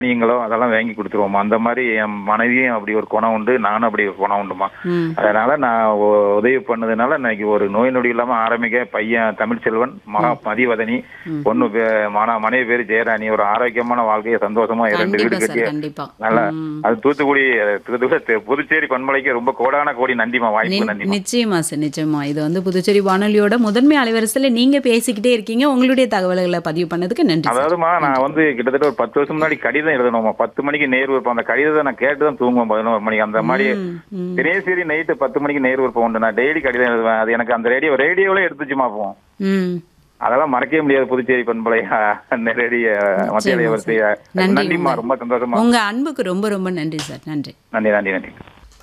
நீங்களோ அதெல்லாம் வாங்கி கொடுத்துருவோம்மா அந்த மாதிரி என் மனைவியும் அப்படி ஒரு குணம் உண்டு நானும் அப்படி ஒரு குணம் உண்டுமா ம் அதனால நான் உ- உதவி பண்ணதுனால இன்னைக்கு ஒரு நோய் நொடி இல்லாம ஆரம்பிக்க பையன் தமிழ்ச்செல்வன் மகா மதிவதனி பொண்ணு பே- மன மனைவி பேரு ஜெயராணி ஒரு ஆரோக்கியமான வாழ்க்கையை சந்தோஷமா ரெண்டு வீடு கண்டிப்பா கட்டி சார் கண்டிப்பா நல்லா ம். அது தூத்துக்குடி தூத்துக்குடி தெ- புதுச்சேரி பண்பலைக்கு ரொம்ப கோடான கோடி நன்றிமா வாய்ப்பு நி- நன்றிமா நிச்சயமா சார் நிச்சயமா இது வந்து புதுச்சேரி வானொலியோட முதன்மை அலைவரிசையில் நீங்க பேசிக்கிட்டே இருக்கீங்க உங்களுடைய தகவல்களை பதிவு பண்ணதுக்கு நன்றி சார் அதாவதுமா நான் வந்து கிட்டத்தட்ட ஒரு பத்து வருஷம் முன்னாடி கடிதம் எழுதணுமா பத்து மணிக்கு நேர் விருப்பம் அந்த கடிதத்தை நான் கேட்டு தான் தூங்குவேன் பதினோரு மணிக்கு அந்த மாதிரி ம், ம். தினேசரி நைட்டு பத்து மணிக்கு நேர் விருப்பம் உண்டு நான் டெய்லி கடிதம் எழுதுவேன் அது எனக்கு அந்த ரேடியோ ரேடியோவிலே எடுத்துச்சுமா போவோம் ம் அதெல்லாம் மறக்கவே முடியாது புதுச்சேரி பண்பலை நேரடி மத்திய நிச்சயமா வரிசை சார். நன்றி நன்றிம்மா உங்க- ரொம்ப சந்தோஷமா உங்க அன்புக்கு ரொம்ப ரொம்ப நன்றி சார் நன்றி நன்றி நன்றி நன்றி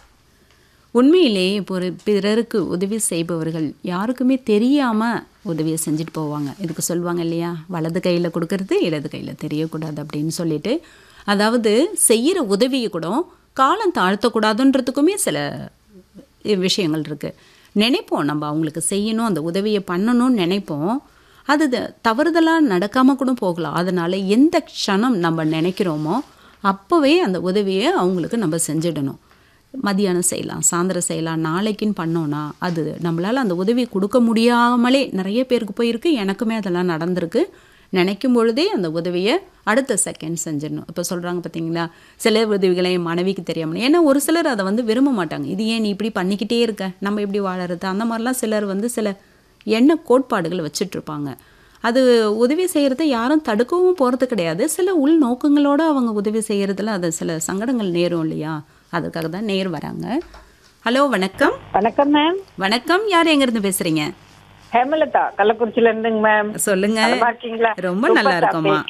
உண்மையிலேயே ஒரு பிறருக்கு உதவி செய்பவர்கள் யாருக்குமே தெரியாம உதவியை செஞ்சுட்டு போவாங்க இதுக்கு சொல்லுவாங்க இல்லையா வலது கையில் கொடுக்கறது இடது கையில் தெரியக்கூடாது அப்படின்னு சொல்லிட்டு அதாவது செய்கிற உதவியை கூட காலம் தாழ்த்தக்கூடாதுன்றதுக்குமே சில விஷயங்கள் இருக்குது நினைப்போம் நம்ம அவங்களுக்கு செய்யணும் அந்த உதவியை பண்ணணும்னு நினைப்போம் அது தவறுதலாக நடக்காமல் கூட போகலாம் அதனால் எந்த க்ஷணம் நம்ம நினைக்கிறோமோ அப்போவே அந்த உதவியை அவங்களுக்கு நம்ம செஞ்சிடணும் மதியானம் செய்யலாம் சாயந்தரம் செய்யலாம் நாளைக்குன்னு பண்ணோன்னா அது நம்மளால் அந்த உதவி கொடுக்க முடியாமலே நிறைய பேருக்கு போயிருக்கு எனக்குமே அதெல்லாம் நடந்திருக்கு நினைக்கும் பொழுதே அந்த உதவியை அடுத்த செகண்ட் செஞ்சிடணும் இப்போ சொல்கிறாங்க பார்த்தீங்களா சில உதவிகளை என் மனைவிக்கு தெரியாமல் ஏன்னா ஒரு சிலர் அதை வந்து விரும்ப மாட்டாங்க இது ஏன் நீ இப்படி பண்ணிக்கிட்டே இருக்க நம்ம எப்படி வாழறது அந்த மாதிரிலாம் சிலர் வந்து சில எண்ண கோட்பாடுகள் வச்சிட்ருப்பாங்க அது உதவி செய்கிறத யாரும் தடுக்கவும் போகிறது கிடையாது சில உள் நோக்கங்களோடு அவங்க உதவி செய்கிறதுல அது சில சங்கடங்கள் நேரும் இல்லையா அதுக்காக தான் நேர் வராங்க ஹலோ வணக்கம் வணக்கம் மேம் வணக்கம் யார் எங்கேருந்து பேசுகிறீங்க ஹேமலதா கள்ளக்குறிச்சில இருந்துங்க மேம் சொல்லுங்க நலமா இருக்கீங்களா? ரொம்ப Super நல்லா இருக்கோம்மா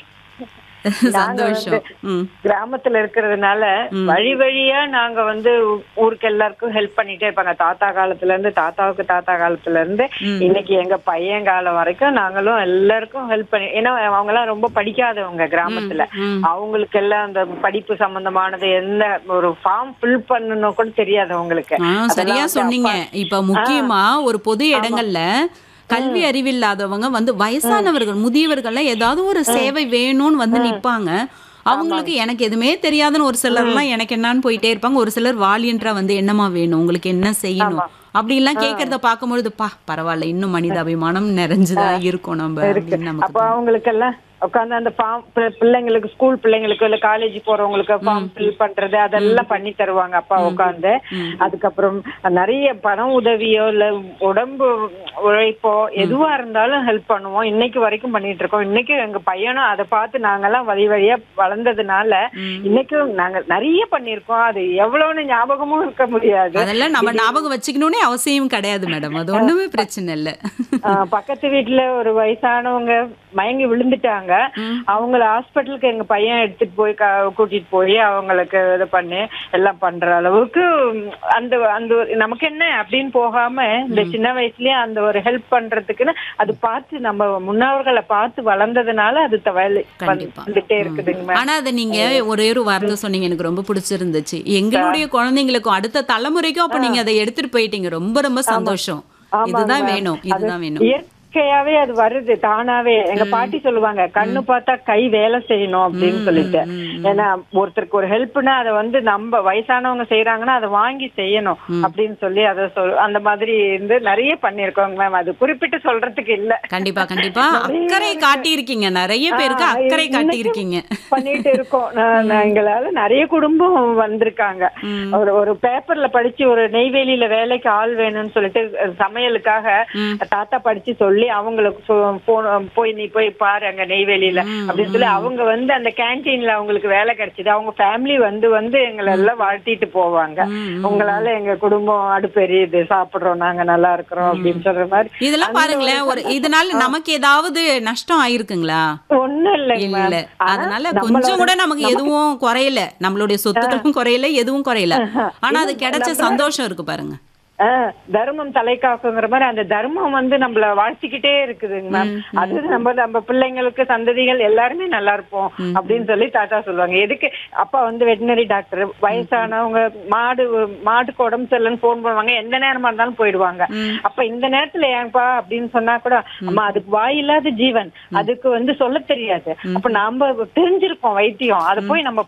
சந்தோஷம் ம் கிராமத்துல இருக்கிறதுனால வழி வழியா நாங்க வந்து ஊ- ஊருக்கு எல்லாருக்கும் ஹெல்ப் பண்ணிட்டே இருப்பாங்க தாத்தா காலத்துல இருந்து தாத்தாவுக்கு தாத்தா காலத்துல இருந்து இன்னைக்கு எங்க பையன் காலம் வரைக்கும் நாங்களும் எல்லாருக்கும் ஹெல்ப் பண்ணி ஏன்னா அவங்க எல்லாம் ரொம்ப படிக்காதவங்க கிராமத்துல ம். அவங்களுக்கு எல்லாம் அந்த படிப்பு சம்பந்தமானது எந்த ஒரு ஃபார்ம் ஃபில் பண்ணணும் கூட தெரியாது அவங்களுக்கு ஆ அதெல்லாம் சரியா வந்து சொன்னீங்க இப்ப முக்கியமா ஒரு பொது இடங்கள்ல கல்வி அறிவில்லாதவங்க வந்து வயசானவர்கள் முதியவர்கள்லாம் ஏதாவது ஒரு சேவை வேணும்னு வந்து நிப்பாங்க அவங்களுக்கு எனக்கு எதுவுமே தெரியாதுன்னு ஒரு சிலர்லாம் எனக்கு என்னன்னு போயிட்டே இருப்பாங்க ஒரு சிலர் வாலியன்றா வந்து என்னமா வேணும் உங்களுக்கு என்ன செய்யணும் அப்படிலாம் கேட்கறத பார்க்கும்பொழுது பா பரவாயில்ல இன்னும் மனிதாபிமானம் நிறைஞ்சுதான் இருக்கும் நம்ம அப்படின்னு நமக்கு அப்ப அவங்களுக்கெல்லாம் உட்காந்து அந்த ஃபார்ம் பிள்ளைங்களுக்கு ஸ்கூல் பிள்ளைங்களுக்கு இல்ல காலேஜ் போறவங்களுக்கு ஃபார்ம் ஃபில் பண்றது அதெல்லாம் பண்ணி தருவாங்க அப்பா உட்காந்து அதுக்கப்புறம் நிறைய பணம் உதவியோ இல்ல உடம்பு உழைப்போ எதுவா இருந்தாலும் ஹெல்ப் பண்ணுவோம் இன்னைக்கு வரைக்கும் பண்ணிட்டு இருக்கோம் இன்னைக்கு எங்க பையனும் அதை பார்த்து நாங்கெல்லாம் வழி வழியா வளர்ந்ததுனால இன்னைக்கும் நாங்க நிறைய பண்ணிருக்கோம் அது எவ்வளவுன்னு ஞாபகமும் இருக்க முடியாது அதெல்லாம் நம்ம ஞாபகம் வச்சுக்கணும்னே அவசியம் கிடையாது மேடம் அது ஒண்ணுமே பிரச்சனை இல்லை ஆஹ் பக்கத்து வீட்டுல ஒரு வயசானவங்க மயங்கி விழுந்துட்டாங்க அவங்கள ஹாஸ்பிட்டலுக்கு எங்க பையன் எடுத்துட்டு போய் க- கூட்டிட்டு போய் அவங்களுக்கு இது பண்ணி எல்லாம் பண்ற அளவுக்கு உம், அந்த அந்த ஒரு- நமக்கு என்ன அப்படின்னு போகாம இந்த சின்ன வயசுலயே அந்த ஒரு ஹெல்ப் பண்றதுக்குன்னு அது பார்த்து நம்ம முன்னோர்களை பார்த்து வளர்ந்ததுனால அது த- வேலை கண்டிப்பா. வந்துட்டே இருக்குதுங்க மேம் ஆனா அதை நீங்க ஒரே ஒரு வார்த்தை சொன்னீங்க எனக்கு ரொம்ப பிடிச்சிருந்துச்சு எங்களுடைய குழந்தைங்களுக்கும் அடுத்த தலைமுறைக்கும் அப்ப நீங்க அதை எடுத்துட்டு போயிட்டீங்க ரொம்ப ரொம்ப சந்தோஷம் இதுதான் வேணும் இதுதான் வேணும் இயற்கையாவே அது வருது தானாவே எங்க பாட்டி சொல்லுவாங்க கண்ணு பார்த்தா கை வேலை செய்யணும் அப்படின்னு சொல்லிட்டு ஏன்னா ஒருத்தருக்கு ஒரு ஹெல்ப்னா அதை வந்து நம்ம வயசானவங்க செய்யறாங்கன்னா அதை வாங்கி செய்யணும் அப்படின்னு சொல்லி அதை சொல் அந்த மாதிரி இருந்து நிறைய பண்ணிருக்கோங்க மேம் அது குறிப்பிட்டு சொல்றதுக்கு இல்ல கண்டிப்பா கண்டிப்பா அக்கறை காட்டி இருக்கீங்க நிறைய பேருக்கு ஆ, அக்கறை இன்னைக்கும் காட்டி இருக்கீங்க பண்ணிட்டு இருக்கோம் நான் நான் எங்களால நிறைய குடும்பம் வந்திருக்காங்க ஒரு ஒரு பேப்பர்ல படிச்சு ஒரு நெய்வேலியில வேலைக்கு ஆள் வேணும்னு சொல்லிட்டு அஹ், சமையலுக்காக தாத்தா படிச்சு சொல்லி அவங்களுக்கு சொ- போன- போய் நீ போய் பாரு அங்க நெய்வேலியில அப்படின்னு சொல்லி அவங்க வந்து அந்த கேன்டீன்ல அவங்களுக்கு வேலை கிடைச்சது அவங்க ஃபேமிலி வந்து வந்து எங்களை எல்லாம் வாழ்த்திட்டு போவாங்க உங்களால எங்க குடும்பம் அடுப்பெரியுது சாப்பிடுறோம் நாங்க நல்லா இருக்கிறோம் அப்படின்னு சொல்ற மாதிரி இதெல்லாம் பாருங்களேன் ஒரு இதனால நமக்கு ஏதாவது நஷ்டம் ஆயிருக்குங்களா ஒண்ணும் இல்லைங்க இல்ல மேம் ஆனா அதனால நம்மளோட- கொஞ்சம் கூட நமக்கு எதுவும் குறையல நம்மளுடைய சொத்துக்களும் குறையல எதுவும் குறையல ஆனா அது கிடைச்ச சந்தோஷம் இருக்கு பாருங்க ஆஹ் தர்மம் தலை காக்குங்கிற மாதிரி அந்த தர்மம் வந்து நம்மள வாழ்த்திக்கிட்டே இருக்குதுங்க மேம் அது நம்ம நம்ம பிள்ளைங்களுக்கு சந்ததிகள் எல்லாருமே நல்லா இருப்போம் அப்படின்னு சொல்லி தாத்தா சொல்லுவாங்க எதுக்கு அப்பா வந்து வெட்டினரி டாக்டர் வயசானவங்க மாடு மாட்டுக்கு உடம்பு சரியில்லைன்னு போன் பண்ணுவாங்க எந்த நேரமா இருந்தாலும் போயிடுவாங்க அப்ப இந்த நேரத்துல ஏன்பா அப்படின்னு சொன்னா கூட அம்மா அதுக்கு வாய் இல்லாத ஜீவன் அதுக்கு வந்து சொல்ல தெரியாது அப்ப நாம தெரிஞ்சிருக்கோம் வைத்தியம் அதை போய் நம்ம